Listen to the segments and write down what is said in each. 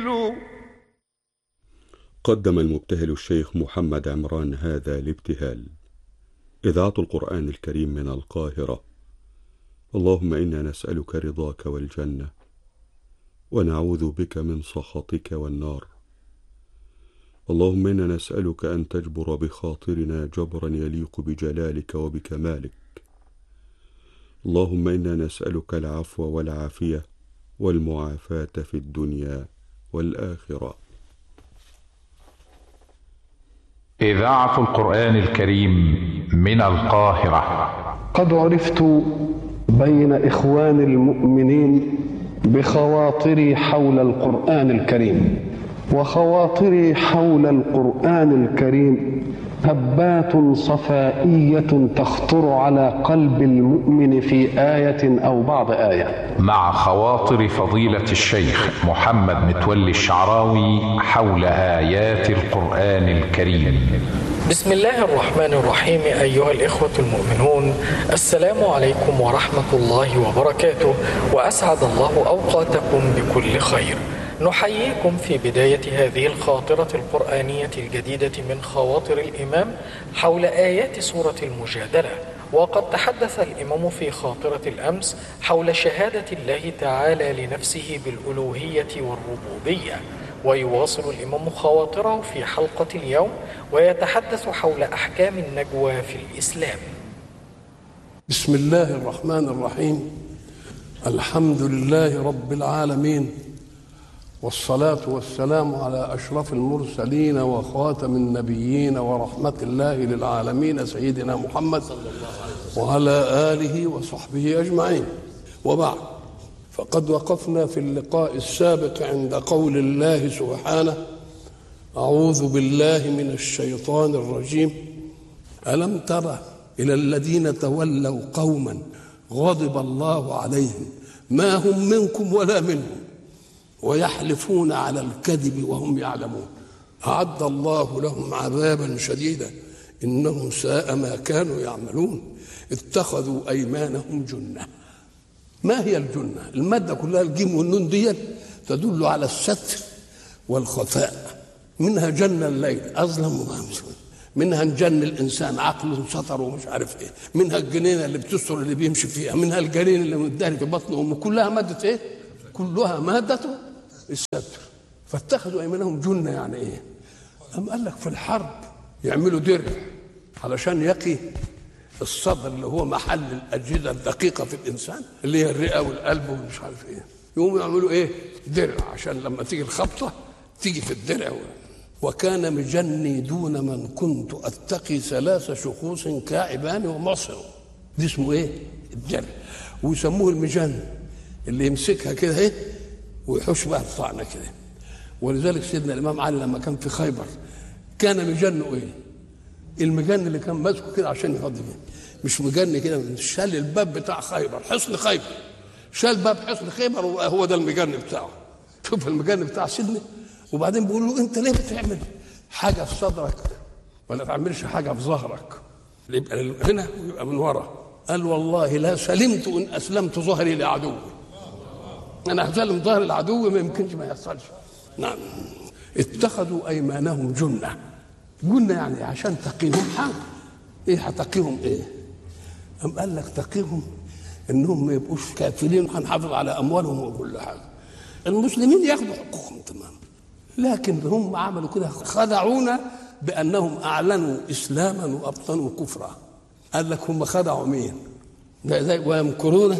قدم المبتهل الشيخ محمد عمران هذا الابتهال إذاعة القرآن الكريم من القاهرة اللهم إنا نسألك رضاك والجنة ونعوذ بك من سخطك والنار اللهم إنا نسألك أن تجبر بخاطرنا جبرا يليق بجلالك وبكمالك اللهم إنا نسألك العفو والعافية والمعافاة في الدنيا والآخرة إذاعة القرآن الكريم من القاهرة قد عرفت بين إخوان المؤمنين بخواطري حول القرآن الكريم وخواطري حول القرآن الكريم هبات صفائية تخطر على قلب المؤمن في آية أو بعض آية مع خواطر فضيلة الشيخ محمد متولي الشعراوي حول آيات القرآن الكريم بسم الله الرحمن الرحيم أيها الإخوة المؤمنون السلام عليكم ورحمة الله وبركاته وأسعد الله أوقاتكم بكل خير نحييكم في بداية هذه الخاطرة القرآنية الجديدة من خواطر الإمام حول آيات سورة المجادلة وقد تحدث الإمام في خاطرة الأمس حول شهادة الله تعالى لنفسه بالألوهية والربوبية ويواصل الإمام خواطره في حلقة اليوم ويتحدث حول أحكام النجوى في الإسلام بسم الله الرحمن الرحيم الحمد لله رب العالمين والصلاة والسلام على أشرف المرسلين وخاتم النبيين ورحمة الله للعالمين سيدنا محمد وعلى آله وصحبه أجمعين وبعد فقد وقفنا في اللقاء السابق عند قول الله سبحانه أعوذ بالله من الشيطان الرجيم ألم تر إلى الذين تولوا قوما غضب الله عليهم ما هم منكم ولا منهم ويحلفون على الكذب وهم يعلمون أعد الله لهم عذابا شديدا إنهم ساء ما كانوا يعملون اتخذوا أيمانهم جنة ما هي الجنة المادة كلها الجيم والنون دي تدل على الستر والخفاء منها جن الليل أظلم ومامس منها نجن الانسان عقله سطر ومش عارف ايه منها الجنينه اللي بتستر اللي بيمشي فيها منها الجنين اللي مداري في بطن امه كلها ماده ايه كلها ماده الستر فاتخذوا ايمانهم جنه يعني ايه أم قال لك في الحرب يعملوا درع علشان يقي الصدر اللي هو محل الاجهزه الدقيقه في الانسان اللي هي الرئه والقلب ومش عارف ايه يقوموا يعملوا ايه درع عشان لما تيجي الخبطه تيجي في الدرع وكان مجني دون من كنت اتقي ثلاث شخوص كاعبان ومعصر دي اسمه ايه الدرع ويسموه المجن اللي يمسكها كده ايه ويحوش بها الطعنه كده ولذلك سيدنا الامام علي لما كان في خيبر كان مجنه ايه المجن اللي كان ماسكه كده عشان يفضي بيه مش مجن كده شال الباب بتاع خيبر حصن خيبر شال باب حصن خيبر وهو ده المجن بتاعه شوف المجن بتاع سيدنا وبعدين بيقول له انت ليه بتعمل حاجه في صدرك ولا تعملش حاجه في ظهرك يبقى هنا ويبقى من ورا قال والله لا سلمت ان اسلمت ظهري لعدوي انا هسلم ظهر العدو ما يمكنش ما يحصلش نعم اتخذوا ايمانهم جنه جنه يعني عشان تقيهم حاجه ايه هتقيهم ايه أم قال لك تقيهم انهم ما يبقوش كافرين هنحافظ على اموالهم وكل حاجه المسلمين ياخذوا حقوقهم تمام لكن هم عملوا كده خدعونا بانهم اعلنوا اسلاما وابطنوا كفرا قال لك هم خدعوا مين زي ويمكرون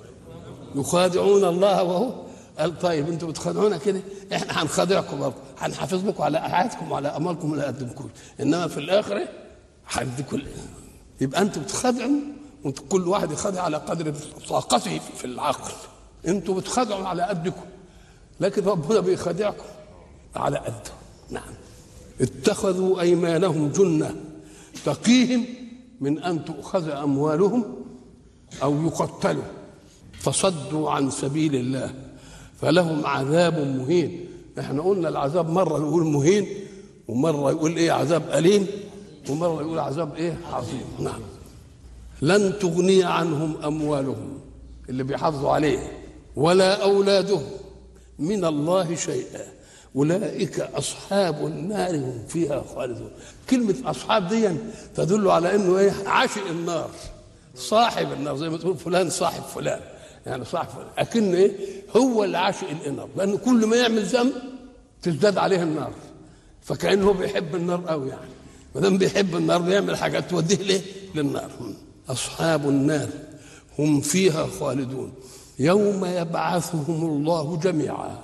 يخادعون الله وهو قال طيب انتوا بتخادعونا كده احنا هنخادعكم برضه هنحافظ لكم على اعادكم وعلى اموالكم ولا قدمكم انما في الاخره هنديكم يبقى انتوا بتخادعوا وانتوا كل واحد يخادع على قدر طاقته في العقل انتوا بتخادعوا على قدكم لكن ربنا بيخادعكم على قده نعم اتخذوا ايمانهم جنه تقيهم من ان تؤخذ اموالهم او يقتلوا فصدوا عن سبيل الله فلهم عذاب مهين احنا قلنا العذاب مره يقول مهين ومره يقول ايه عذاب اليم ومره يقول عذاب ايه عظيم نعم لن تغني عنهم اموالهم اللي بيحافظوا عليه ولا اولادهم من الله شيئا أولئك أصحاب النار هم فيها خالدون كلمة أصحاب دي تدل على أنه إيه عاشق النار صاحب النار زي ما تقول فلان صاحب فلان يعني صاحب فلان أكن إيه هو اللي عاشق النار لأنه كل ما يعمل ذنب تزداد عليه النار فكأنه هو بيحب النار قوي يعني ما دام بيحب النار بيعمل حاجات توديه ليه؟ للنار أصحاب النار هم فيها خالدون يوم يبعثهم الله جميعا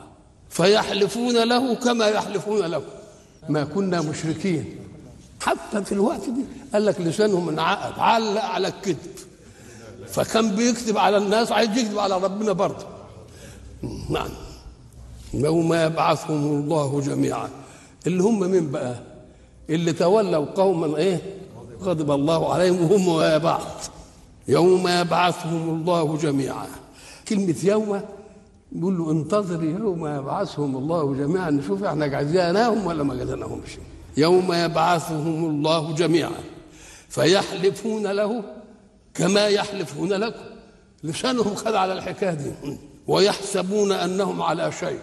فيحلفون له كما يحلفون له ما كنا مشركين حتى في الوقت دي قال لك لسانهم انعقد علق على الكذب فكان بيكذب على الناس عايز يكذب على ربنا برضه نعم يوم يبعثهم الله جميعا اللي هم مين بقى اللي تولوا قوما ايه غضب الله عليهم وهم بعض يوم يبعثهم الله جميعا كلمة يوم يقول له انتظر يوم يبعثهم الله جميعا نشوف احنا جزيناهم ولا ما جزيناهمش يوم يبعثهم الله جميعا فيحلفون له كما يحلفون لكم لسانهم خد على الحكايه دي ويحسبون انهم على شيء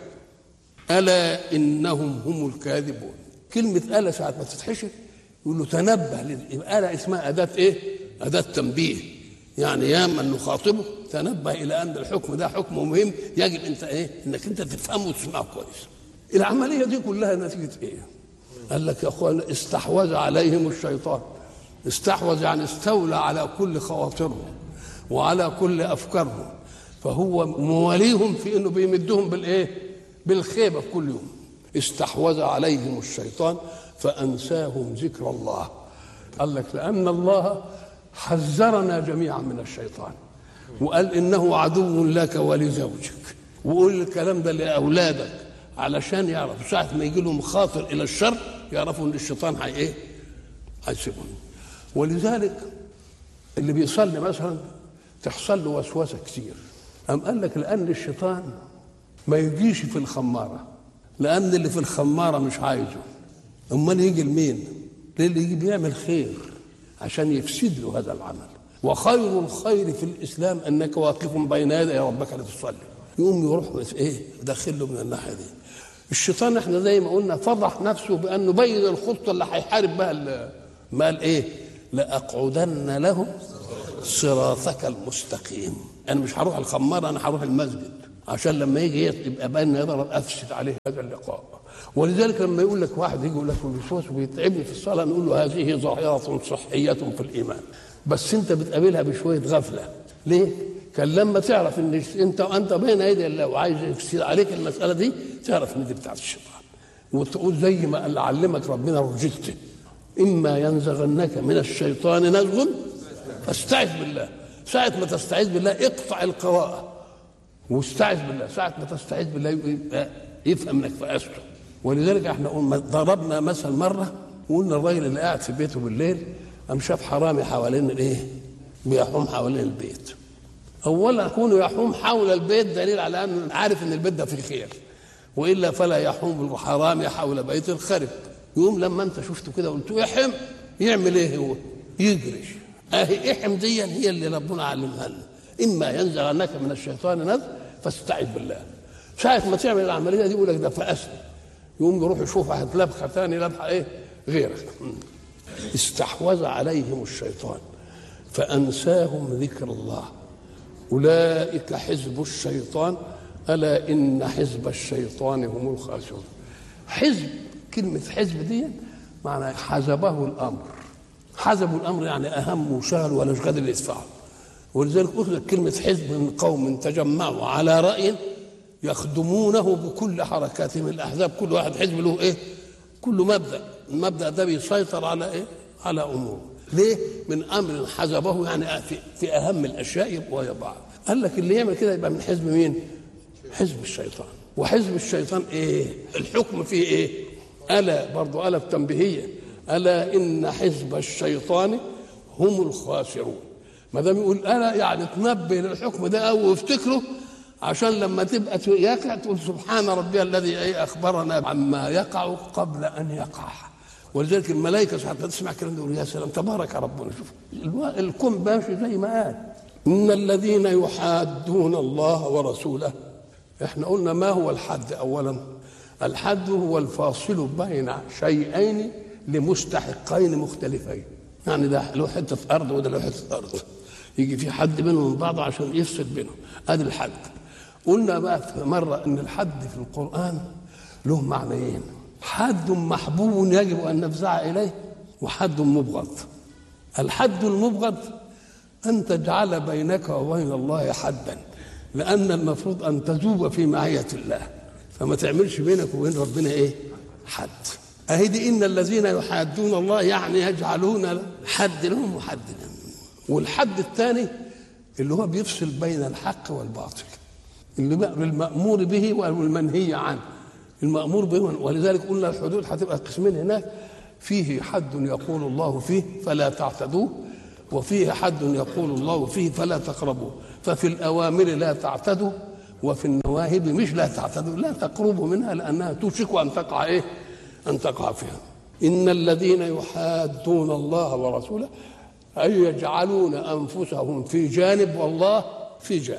الا انهم هم الكاذبون كلمه الا ساعه ما تتحشر يقول له تنبه يبقى الا اسمها اداه ايه؟ اداه تنبيه يعني يا من نخاطبه تنبه الى ان الحكم ده حكم مهم يجب انت ايه؟ انك انت تفهمه وتسمعه كويس. العمليه دي كلها نتيجه ايه؟ قال لك يا اخوان استحوذ عليهم الشيطان استحوذ يعني استولى على كل خواطرهم وعلى كل افكارهم فهو مواليهم في انه بيمدهم بالايه؟ بالخيبه في كل يوم استحوذ عليهم الشيطان فانساهم ذكر الله قال لك لان الله حذرنا جميعا من الشيطان وقال انه عدو لك ولزوجك وقول الكلام ده لاولادك علشان يعرفوا ساعه ما يجي لهم خاطر الى الشر يعرفوا ان الشيطان هي ايه؟ هيسيبهم ولذلك اللي بيصلي مثلا تحصل له وسوسه كتير أم قال لك لأن الشيطان ما يجيش في الخمارة لأن اللي في الخمارة مش عايزه أمال يجي لمين؟ للي يجي بيعمل خير عشان يفسد له هذا العمل وخير الخير في الإسلام أنك واقف بين يدي ربك لتصلي يقوم يروح إيه داخل له من الناحية دي الشيطان احنا زي ما قلنا فضح نفسه بأنه بين الخطة اللي هيحارب بها ما قال إيه؟ لأقعدن لهم صراطك المستقيم انا مش هروح الخماره انا هروح المسجد عشان لما يجي يبقى بين يضرب افسد عليه هذا اللقاء ولذلك لما يقول لك واحد يجي يقول لك الوسواس وبيتعبني في الصلاه نقول له هذه ظاهره صحيه في الايمان بس انت بتقابلها بشويه غفله ليه؟ كان لما تعرف ان انت انت بين يدي الله وعايز يفسد عليك المساله دي تعرف ان دي بتاعت الشيطان وتقول زي ما قال علمك ربنا رجلت اما ينزغنك من الشيطان نزغ فاستعذ بالله ساعة ما تستعيذ بالله اقطع القراءة واستعذ بالله ساعة ما تستعيذ بالله يفهم انك فأسته ولذلك احنا قلنا ضربنا مثل مرة وقلنا الراجل اللي قاعد في بيته بالليل قام شاف حرامي حوالين الايه؟ بيحوم حوالين البيت. أولا كونه يحوم حول البيت دليل على أنه عارف إن البيت ده فيه خير. وإلا فلا يحوم الحرامي حول بيت الخرب. يقوم لما أنت شفته كده قلت يحم يعمل إيه هو؟ يجري اهي احم دي هي اللي ربنا علمها لنا اما ينزغنك من الشيطان نزغ فاستعذ بالله ساعة ما تعمل العملية دي يقول لك ده فأسني يقوم يروح يشوف واحد لبخة ثاني لبخة ايه غيرك استحوذ عليهم الشيطان فأنساهم ذكر الله أولئك حزب الشيطان ألا إن حزب الشيطان هم الخاسرون حزب كلمة حزب دي معنى حزبه الأمر حزبوا الامر يعني اهم وشغل ولا مش قادر يدفعه ولذلك اخذت كلمه حزب من قوم تجمعوا على راي يخدمونه بكل حركاتهم الاحزاب كل واحد حزب له ايه؟ كل مبدا المبدا ده بيسيطر على ايه؟ على اموره ليه؟ من امر حزبه يعني في, في اهم الاشياء يبقى بعض قال لك اللي يعمل كده يبقى من حزب مين؟ حزب الشيطان وحزب الشيطان ايه؟ الحكم فيه ايه؟ الا برضه الا التنبيهيه الا ان حزب الشيطان هم الخاسرون ما دام يقول الا يعني تنبه للحكم ده او وافتكره عشان لما تبقى يقع تقول سبحان ربي الذي اي اخبرنا عما يقع قبل ان يقع ولذلك الملائكه ساعات تسمع كلام يقول يا سلام تبارك ربنا شوف الكون ماشي زي ما قال ان الذين يحادون الله ورسوله احنا قلنا ما هو الحد اولا الحد هو الفاصل بين شيئين لمستحقين مختلفين يعني ده له حته ارض وده له حته ارض يجي في حد بينهم من بعض عشان يفصل بينهم ادي الحد قلنا بقى في مره ان الحد في القران له معنيين حد محبوب يجب ان نفزع اليه وحد مبغض الحد المبغض ان تجعل بينك وبين الله حدا لان المفروض ان تذوب في معيه الله فما تعملش بينك وبين ربنا ايه حد اهي دي ان الذين يحادون الله يعني يجعلون حد لهم وحد لهم والحد الثاني اللي هو بيفصل بين الحق والباطل اللي بقى المأمور به والمنهي عنه المأمور به ولذلك قلنا الحدود هتبقى قسمين هناك فيه حد يقول الله فيه فلا تعتدوه وفيه حد يقول الله فيه فلا تقربوه ففي الأوامر لا تعتدوا وفي النواهي مش لا تعتدوا لا تقربوا منها لأنها توشك أن تقع إيه أن تقع فيها إن الذين يحادون الله ورسوله أي يجعلون أنفسهم في جانب والله في جانب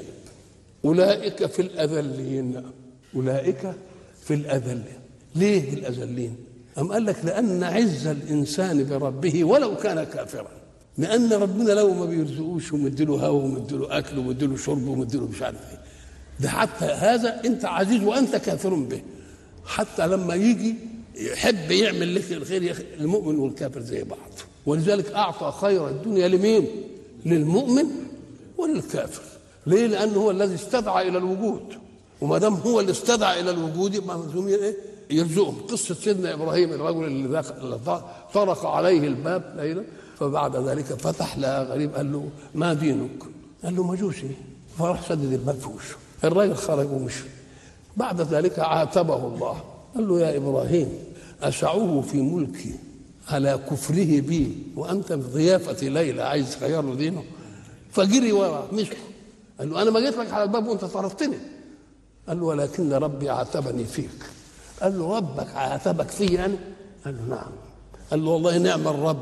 أولئك في الأذلين أولئك في الأذلين ليه الأذلين أم قال لك لأن عز الإنسان بربه ولو كان كافرا لأن ربنا لو ما بيرزقوش ومديله هوا ومديله أكل ومديله شرب ومديله مش عارف إيه ده حتى هذا أنت عزيز وأنت كافر به حتى لما يجي يحب يعمل لك الخير يا أخي المؤمن والكافر زي بعض ولذلك أعطى خير الدنيا لمين؟ للمؤمن وللكافر ليه؟ لأنه هو الذي استدعى إلى الوجود وما دام هو اللي استدعى إلى الوجود يبقى ملزوم إيه؟ يرزقهم قصة سيدنا إبراهيم الرجل اللي دخل طرق عليه الباب ليلة فبعد ذلك فتح لها غريب قال له ما دينك؟ قال له مجوسي فراح سدد الباب في وشه الراجل خرج ومشي بعد ذلك عاتبه الله قال له يا إبراهيم أسعه في ملكي على كفره بي وأنت في ضيافة ليلى عايز تغير له دينه فجري وراه مسكه قال له أنا ما جيت لك على الباب وأنت طردتني قال له ولكن ربي عاتبني فيك قال له ربك عاتبك في يعني قال له نعم قال له والله نعم الرب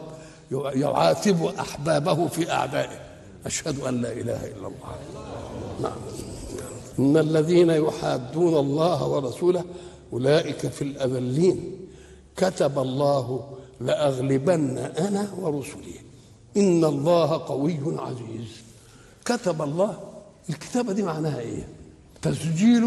يعاتب أحبابه في أعدائه أشهد أن لا إله إلا الله نعم إن الذين يحادون الله ورسوله أولئك في الأذلين كتب الله لأغلبن أنا ورسلي إن الله قوي عزيز كتب الله الكتابة دي معناها إيه تسجيل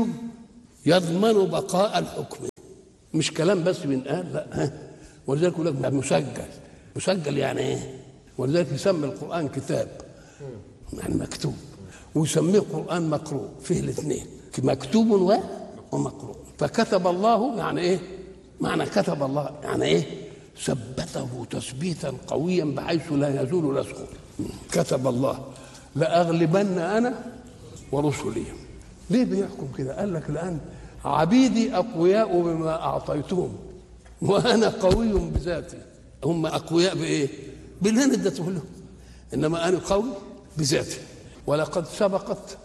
يضمن بقاء الحكم مش كلام بس بينقال لا ها ولذلك يقول لك مسجل مسجل يعني ايه ولذلك يسمي القرآن كتاب يعني مكتوب ويسميه قرآن مقروء فيه الاثنين مكتوب ومقروء فكتب الله يعني ايه معنى كتب الله يعني ايه ثبته تثبيتا قويا بحيث لا يزول نسخه كتب الله لأغلبن أنا ورسلي ليه بيحكم كده قال لك لأن عبيدي أقوياء بما أعطيتهم وأنا قوي بذاتي هم أقوياء بإيه باللي أنا اديته لهم إنما أنا قوي بذاتي ولقد سبقت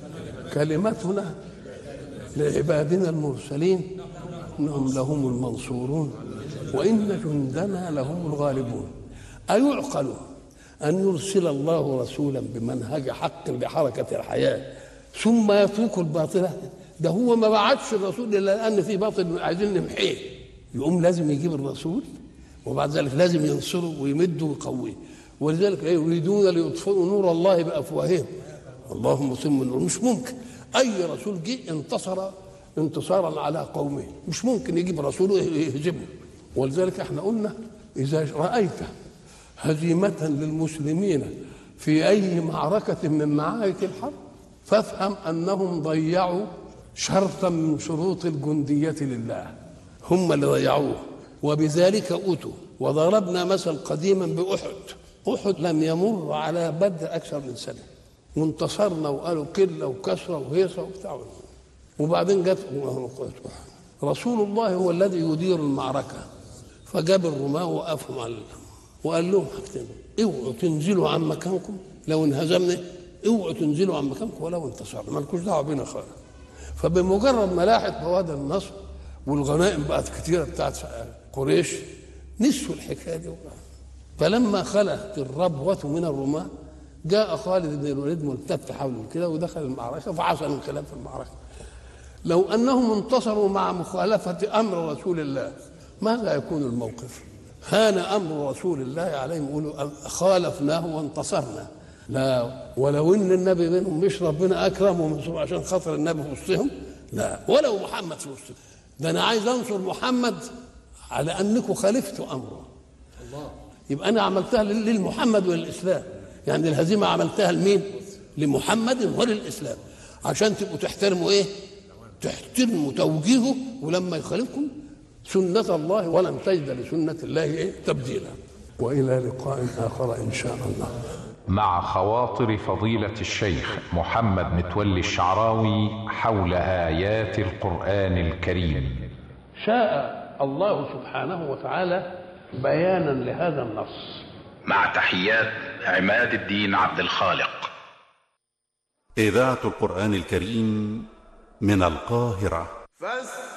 كلمتنا لعبادنا المرسلين انهم لهم المنصورون وان جندنا لهم الغالبون ايعقل ان يرسل الله رسولا بمنهج حق لحركه الحياه ثم يترك الباطله ده هو ما بعتش الرسول الا لان في باطل عايزين نمحيه يقوم لازم يجيب الرسول وبعد ذلك لازم ينصره ويمده ويقويه ولذلك يريدون ليطفئوا نور الله بافواههم اللهم متم النور مش ممكن اي رسول جه انتصر انتصارا على قومه مش ممكن يجيب رسول يهزمه ولذلك احنا قلنا اذا رايت هزيمه للمسلمين في اي معركه من معارك الحرب فافهم انهم ضيعوا شرطا من شروط الجنديه لله هم اللي ضيعوه وبذلك اوتوا وضربنا مثل قديما باحد احد لم يمر على بدر اكثر من سنه وانتصرنا وقالوا كله وكسره وهيصه وبتاع وبعدين جت رسول الله هو الذي يدير المعركه فجاب الرماة وقفهم على وقال لهم حاجتين اوعوا تنزلوا عن مكانكم لو انهزمنا اوعوا تنزلوا عن مكانكم ولو انتصرنا مالكوش دعوه بينا خالص فبمجرد ما لاحت بوادي النصر والغنائم بقت كتيره بتاعت قريش نسوا الحكايه دي فلما خلت الربوة من الرماة جاء خالد بن الوليد ملتف حوله كده ودخل المعركة فحصل انقلاب في المعركة لو أنهم انتصروا مع مخالفة أمر رسول الله ماذا يكون الموقف هان أمر رسول الله عليهم يقولوا خالفناه وانتصرنا لا ولو ان النبي منهم مش ربنا اكرمهم عشان خاطر النبي في وسطهم لا ولو محمد في وسطهم ده انا عايز انصر محمد على انكم خالفتوا امره الله يبقى انا عملتها للمحمد وللاسلام يعني الهزيمه عملتها لمين لمحمد وللاسلام عشان تبقوا تحترموا ايه تحترموا توجيهه ولما يخالفكم سنة الله ولن تجد لسنة الله إيه؟ تبديلا وإلى لقاء آخر إن شاء الله مع خواطر فضيلة الشيخ محمد متولي الشعراوي حول آيات القرآن الكريم شاء الله سبحانه وتعالى بيانا لهذا النص مع تحيات عماد الدين عبد الخالق إذاعة القرآن الكريم من القاهرة فاستمعوا